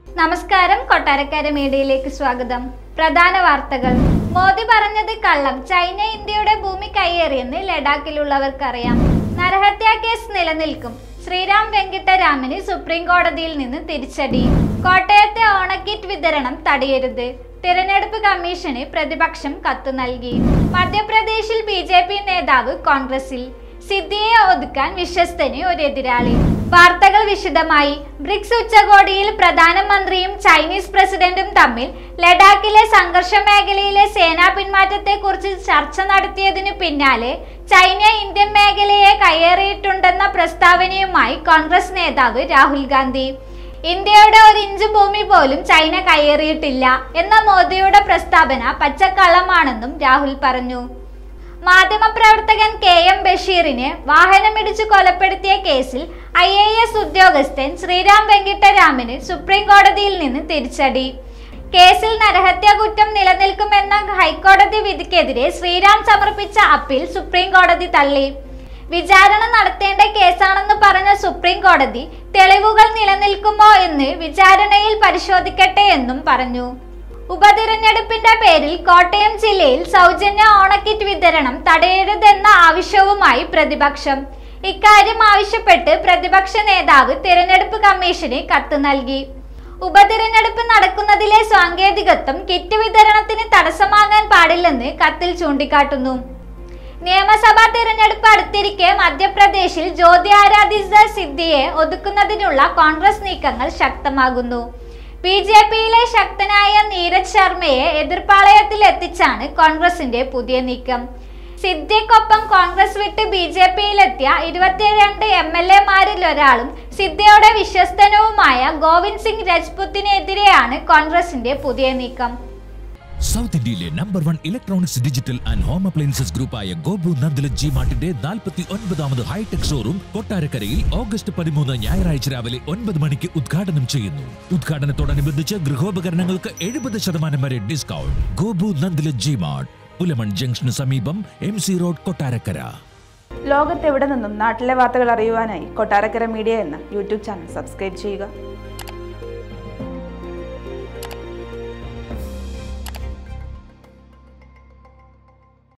നമസ്കാരം കൊട്ടാരക്കര മീഡിയയിലേക്ക് സ്വാഗതം പ്രധാന വാർത്തകൾ മോദി പറഞ്ഞത് കള്ളം ചൈന ഇന്ത്യയുടെ ഭൂമി കൈയേറിയെന്ന് ലഡാക്കിലുള്ളവർക്കറിയാം നരഹത്യാ കേസ് നിലനിൽക്കും ശ്രീരാം വെങ്കിട്ടരാമന് സുപ്രീം കോടതിയിൽ നിന്ന് തിരിച്ചടി കോട്ടയത്തെ ഓണക്കിറ്റ് വിതരണം തടയരുത് തിരഞ്ഞെടുപ്പ് കമ്മീഷന് പ്രതിപക്ഷം കത്ത് നൽകി മധ്യപ്രദേശിൽ ബി ജെ പി നേതാവ് കോൺഗ്രസിൽ സിദ്ധിയെ ഒതുക്കാൻ വിശ്വസ്തന് ഒരു എതിരാളി വാർത്തകൾ വിശദമായി ബ്രിക്സ് ഉച്ചകോടിയിൽ പ്രധാനമന്ത്രിയും ചൈനീസ് പ്രസിഡന്റും തമ്മിൽ ലഡാക്കിലെ സംഘർഷ മേഖലയിലെ സേനാ പിന്മാറ്റത്തെക്കുറിച്ച് ചർച്ച നടത്തിയതിനു പിന്നാലെ ചൈന ഇന്ത്യൻ മേഖലയെ കയ്യേറിയിട്ടുണ്ടെന്ന പ്രസ്താവനയുമായി കോൺഗ്രസ് നേതാവ് രാഹുൽ ഗാന്ധി ഇന്ത്യയുടെ ഒരു ഇഞ്ച് ഭൂമി പോലും ചൈന കയ്യേറിയിട്ടില്ല എന്ന മോദിയുടെ പ്രസ്താവന പച്ചക്കള്ളമാണെന്നും രാഹുൽ പറഞ്ഞു മാധ്യമപ്രവർത്തകൻ കെ എം ബഷീറിനെ വാഹനമിടിച്ചു കൊലപ്പെടുത്തിയ കേസിൽ ഐ എ എസ് ഉദ്യോഗസ്ഥൻ ശ്രീരാം വെങ്കിട്ടരാമന് സുപ്രീം കോടതിയിൽ നിന്ന് തിരിച്ചടി കേസിൽ നരഹത്യാ കുറ്റം നിലനിൽക്കുമെന്ന ഹൈക്കോടതി വിധിക്കെതിരെ ശ്രീരാം സമർപ്പിച്ച അപ്പീൽ സുപ്രീം കോടതി തള്ളി വിചാരണ നടത്തേണ്ട കേസാണെന്ന് പറഞ്ഞ സുപ്രീം കോടതി തെളിവുകൾ നിലനിൽക്കുമോ എന്ന് വിചാരണയിൽ പരിശോധിക്കട്ടെ എന്നും പറഞ്ഞു ഉപതിരഞ്ഞെടുപ്പിന്റെ പേരിൽ കോട്ടയം ജില്ലയിൽ സൗജന്യ ഓണക്കിറ്റ് വിതരണം തടയരുതെന്ന ആവശ്യവുമായി പ്രതിപക്ഷം ഇക്കാര്യം ആവശ്യപ്പെട്ട് പ്രതിപക്ഷ നേതാവ് തിരഞ്ഞെടുപ്പ് കമ്മീഷന് കത്ത് നൽകി ഉപതിരഞ്ഞെടുപ്പ് നടക്കുന്നതിലെ സാങ്കേതികത്വം കിറ്റ് വിതരണത്തിന് തടസ്സമാകാൻ പാടില്ലെന്ന് കത്തിൽ ചൂണ്ടിക്കാട്ടുന്നു നിയമസഭാ തിരഞ്ഞെടുപ്പ് അടുത്തിരിക്കെ മധ്യപ്രദേശിൽ ജ്യോതി ആരാധിത സിദ്ധിയെ ഒതുക്കുന്നതിനുള്ള കോൺഗ്രസ് നീക്കങ്ങൾ ശക്തമാകുന്നു ബി ജെ പിയിലെ ശക്തനായ നീരജ് ശർമ്മയെ എതിർപ്പാളയത്തിൽ എത്തിച്ചാണ് കോൺഗ്രസിന്റെ പുതിയ നീക്കം സിദ്ധിക്കൊപ്പം കോൺഗ്രസ് വിട്ട് ബി ജെ പിയിലെത്തിയ ഇരുപത്തിരണ്ട് എം എൽ എമാരിൽ ഒരാളും സിദ്ധിയുടെ വിശ്വസ്തനുമായ ഗോവിന്ദ് സിംഗ് രജ്പുത്തിനെതിരെയാണ് കോൺഗ്രസിന്റെ പുതിയ നീക്കം സൗത്ത് ഇന്ത്യയിലെ number one electronics digital and home appliances ഗ്രൂപ്പായ ഗോബു നന്ദല ജി മാർട്ടിന്റെ നാൽപ്പത്തി ഒൻപതാമത് ഹൈടെക് ഷോറൂം കൊട്ടാരക്കരയിൽ ഓഗസ്റ്റ് പതിമൂന്ന് ഞായറാഴ്ച രാവിലെ ഒൻപത് മണിക്ക് ഉദ്ഘാടനം ചെയ്യുന്നു ഉദ്ഘാടനത്തോടനുബന്ധിച്ച് ഗൃഹോപകരണങ്ങൾക്ക് എഴുപത് ശതമാനം വരെ discount Gopu Nandilath G Mart Pulamon ജംഗ്ഷന് സമീപം എം സി റോഡ് കൊട്ടാരക്കര ലോകത്തെവിടെ നിന്നും നാട്ടിലെ വാർത്തകൾ അറിയുവാനായി കൊട്ടാരക്കര മീഡിയ എന്ന യൂട്യൂബ് ചാനൽ സബ്സ്ക്രൈബ് ചെയ്യുക